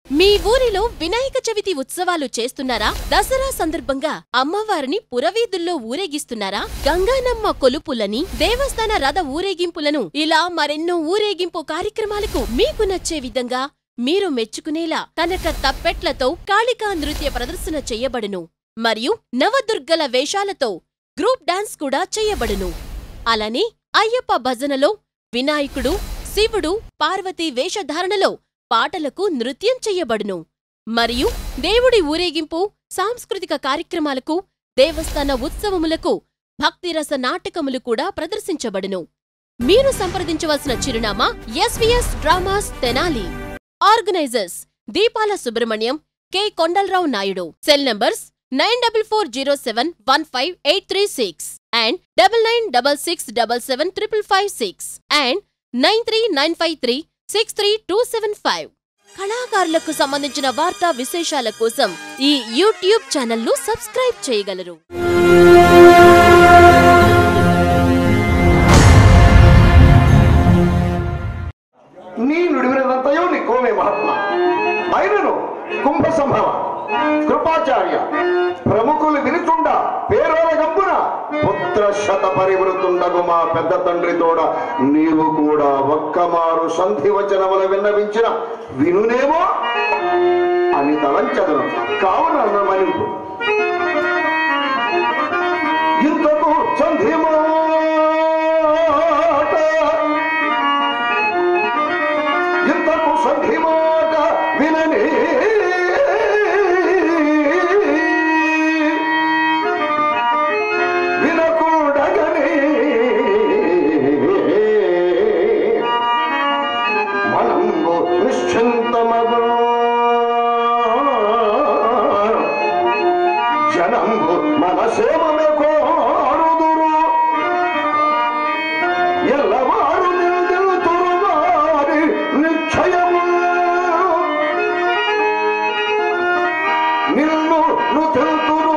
మీ ఊరిలో వినాయక చవితి ఉత్సవాలు చేస్తున్నారా దసరా సందర్భంగా అమ్మవారిని పురవీధుల్లో ఊరేగిస్తున్నారా గంగానమ్మ కొలుపులని దేవస్థాన రథ ఊరేగింపులను ఇలా మరెన్నో ఊరేగింపు కార్యక్రమాలకు మీకు నచ్చే విధంగా మీరు మెచ్చుకునేలా కనక తప్పెట్లతో కాళికా నృత్య ప్రదర్శన చెయ్యబడును మరియు నవదుర్గల వేషాలతో గ్రూప్ డాన్స్ కూడా చెయ్యబడును అలానే అయ్యప్ప భజనలో వినాయకుడు శివుడు పార్వతీ వేషధారణలో పాటలకు నృత్యం చెయ్యబడును మరియు దేవుడి ఊరేగింపు సాంస్కృతిక కార్యక్రమాలకు దేవస్థాన ఉత్సవములకు భక్తిరస నాటకములు కూడా ప్రదర్శించబడును మీరు సంప్రదించవలసిన చిరునామా SVS dramas Tenali organisers Deepala Subrahmanyam K Kondalarao Naidu cell numbers nine double four zero seven one five eight three six and double nine double six double seven triple five six and nine three nine five three six three two seven five కళాకారులకు సంబంధించిన వార్తా విశేషాల కోసం ఈ YouTube ఛానల్ను subscribe చేయగలరు నీ నుడివినదంతయో నీ కోమే మహాత్మ అయినను కుంభ సంభవ కృపాచార్య ప్రముఖులు వినుచుండ పేరోల గంపున పుత్ర శత పరివృతుండగు మా పెద్ద తండ్రి తోడ నీవు కూడా ఒక్కమారు సంధి వచనముల విన్నవించిన వినునేమో అని తలంచదను కావున మనింపు ఇంతకు సంధి మాట ఇంతకు సంధి మాట వినని వినకూడగని మనంబు నిశ్చింతమగు జనంబు మన సేవమే కోరుదురు ఎల్లవారు నిలుతురు వారి నిశ్చయము నిన్ను నుతురు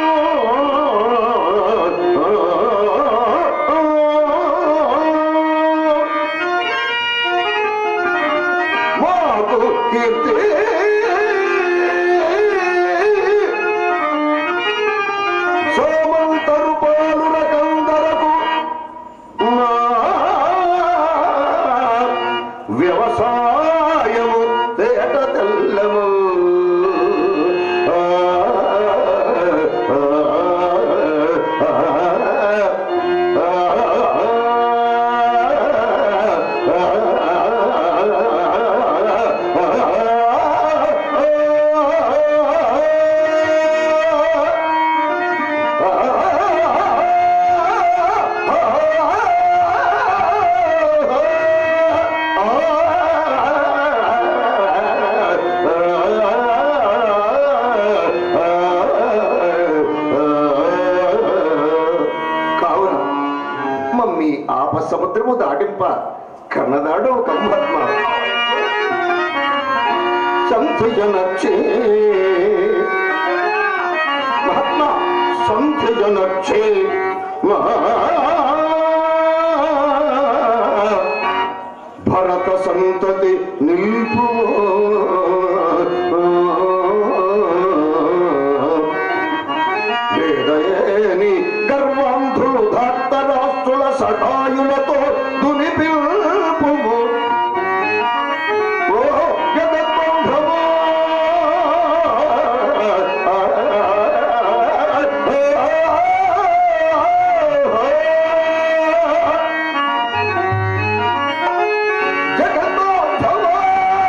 మాకు కీర్తి సోమంతరు పాలు రకందరకు వ్యవసాయము తేట తెల్లము కావున మమ్మీ ఆప సముద్రము దాటింప కన్నదాడు కమ్మత్మ సంధిజనచ్చే మహాత్మా సంధిజనచ్చే భరత సంతతి నిల్పు వేదయేని గర్వాంధ్రులు ధర్తరాష్ట్రుల సహాయులతో దునిపిల్పుము ఓ జగద్బంధవా జగద్బంధవా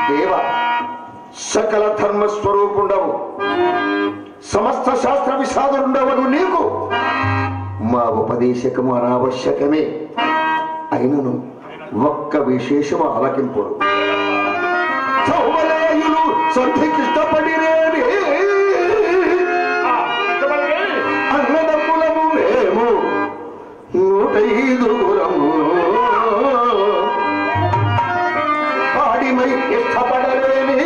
దేవ సకల ధర్మ స్వరూపుండవు సమస్త శాస్త్ర విషాదులుండవను నీకు మా ఉపదేశకము అనావశ్యకమే అయినను ఒక్క విశేషము ఆలకింపుడు సౌమలేయులు సంధికిష్టపడిరేని ఆ, చెప్పండి. అన్నదమ్ములము మేము నూట ఐదుగురము ఆడిమై ఇష్టపడలేని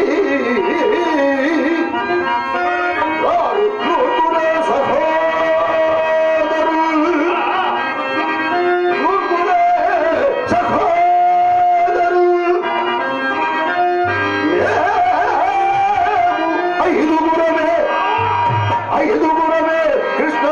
వారు నూతురే సహోదరులు నూతురే సహోదరులు మేము ఐదుగురమే ఐదుగురమే కృష్ణ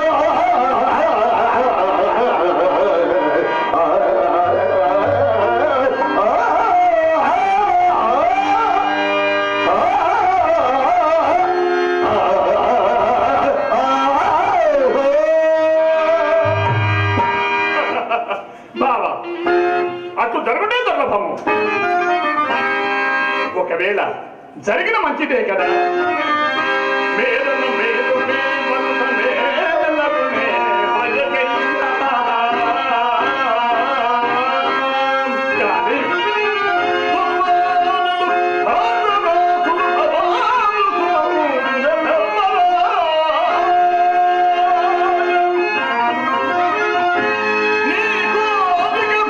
బావా అటు జరగడే దుర్లభము ఒకవేళ జరిగిన మంచిదే కదా మేలును మేలు మే మనసు మేలకు మే పలకయ్యా. కానీ భగవానుడు ఆత్మదాసుడు భగవానుడు నీకు అధికం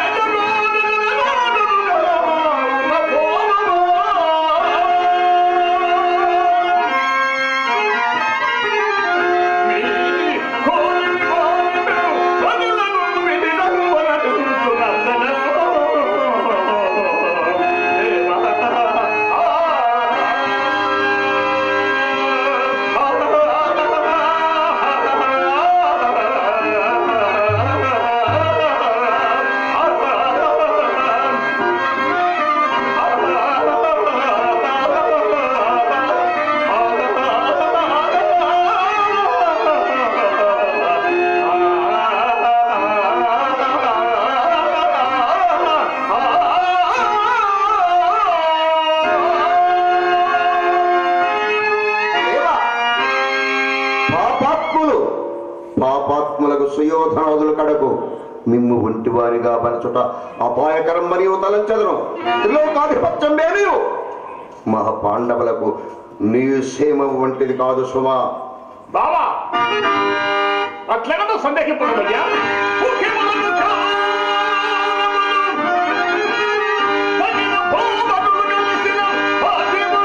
దేవా, పాపాత్ములు పాపాత్ములకు సుయోధనోదులు కడకు మిమ్ము ఒంటి వారిగా పరచుట అపాయకరం మరియు తలంచదును త్రిలోకాధిపత్యం మీరు మహ పాండవులకు నీ సేమ వంటిది కాదు సుమా బావా అట్లనో సందేహింపడయ్యా ముఖ్యములను కారణములు తగిన భూమతులు కలిసిన భాగ్యమా.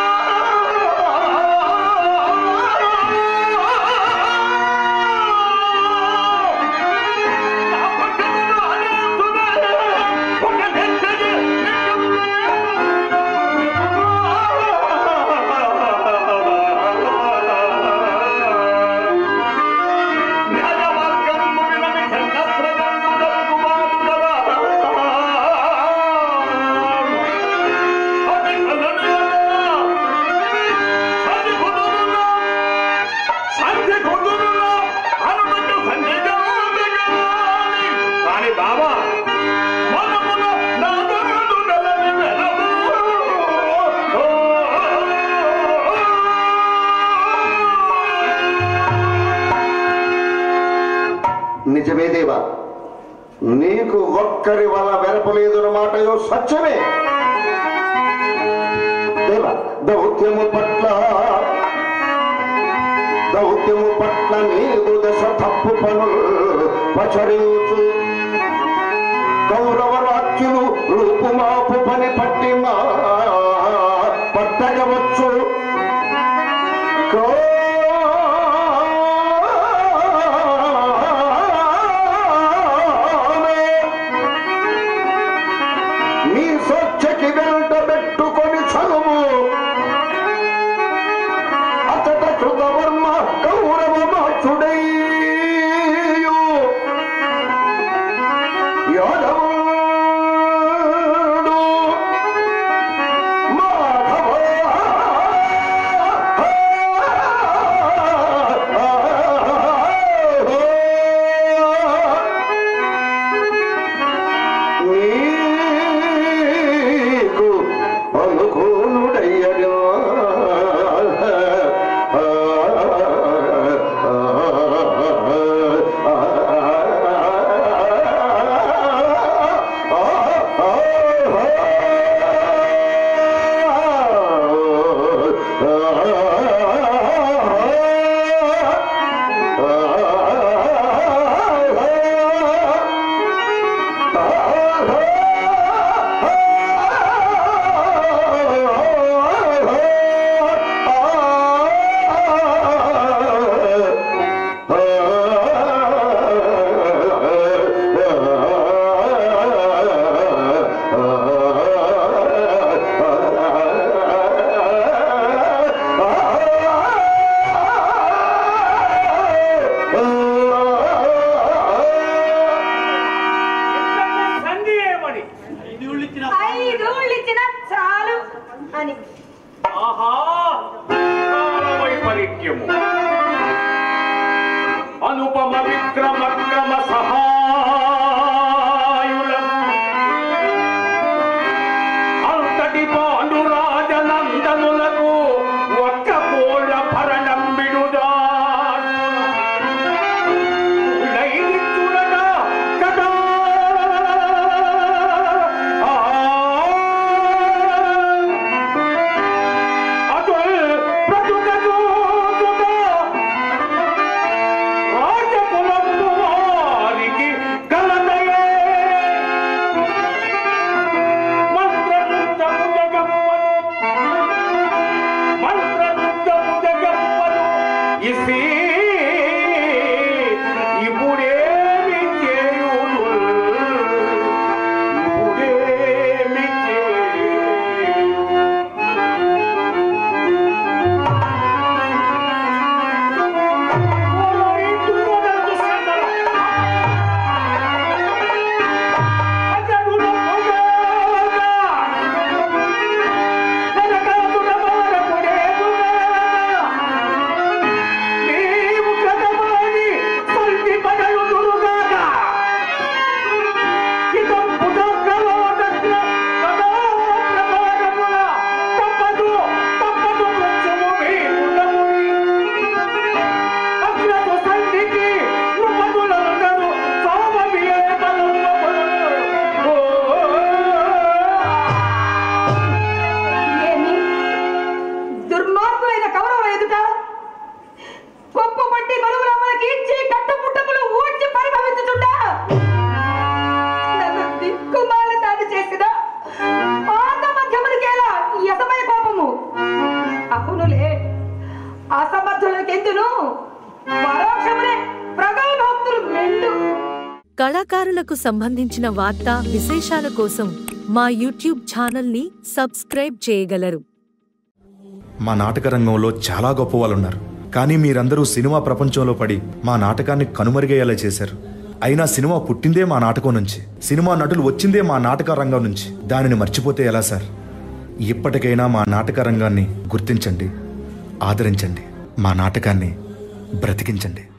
నా పక్కన అనేకులే, ఒక నెచ్చని కానీ బాబా మనమున నాదములు నెలని వెలము. నిజమే దేవా నీకు ఒక్కరి వల్ల వెరపలేదున్న మాటయో సత్యమే దేవా దౌత్యము పట్ల దౌత్యము పట్ల నీకు దశ తప్పు పనులు పచరించు కౌరవ రాజ్యులు రూపుమాపు పని పట్టి మా పట్టగవచ్చు నీ స్వచ్ఛకి వెంట పెట్టుకొని చదువు అతట కృతవర్మ కౌరవ మాచుడయ్యు యాదవుడు మాధవ నీకు జూళ్ళు ఇచ్చినా చాలు అని ఆహా కాల వైపరీత్యము అనుపమ విక్రమక్రమ సహాయులం అంతటి పాండురాజనందనులకు ఒక్క కోళ్ళ భరణం విడుదా లైనిచ్చుడగా కదా అతుల్ బ్రతుక చూచుగా రాజకులము వారికి గలదయే మంత్రముగ్ధము జగమ్మను మంత్రముగ్ధము జగమ్మను ఇసి ఇప్పుడేమి చేయును ఇప్పుడేమి చేయును తప్పదు తప్పదు కొంచెము వేయుటముని అగ్రపు సంధికి నుపదులందరూ సామవియేతలున్నప్పుడు. ఓ ఏమి దుర్మార్గులైన కౌరవ ఎదుట గొప్ప పట్టి బలుగురమ్మలకి ఇచ్చి కట్టుపుట్టములు ఊడ్చి పరిభవించుచుండా నన్ను దిక్కుమాల దాడి చేసిన పాత మధ్యమునికేలా ఈ అసమయ కోపము అవునులే అసమర్థులకెందును పరోక్షమునే ప్రగల్భక్తులు మెండు కళాకారులకు సంబంధించిన వార్తా విశేషాల కోసం మా యూట్యూబ్ ఛానల్ని సబ్స్క్రైబ్ చేయగలరు మా నాటక రంగంలో చాలా గొప్ప వాళ్ళు ఉన్నారు కానీ మీరందరూ సినిమా ప్రపంచంలో పడి మా నాటకాన్ని కనుమరుగయ్యేలా చేశారు అయినా సినిమా పుట్టిందే మా నాటకం నుంచి సినిమా నటులు వచ్చిందే మా నాటక రంగం నుంచి దానిని మర్చిపోతే ఎలా సార్ ఇప్పటికైనా మా నాటక రంగాన్ని గుర్తించండి ఆదరించండి మా నాటకాన్ని బ్రతికించండి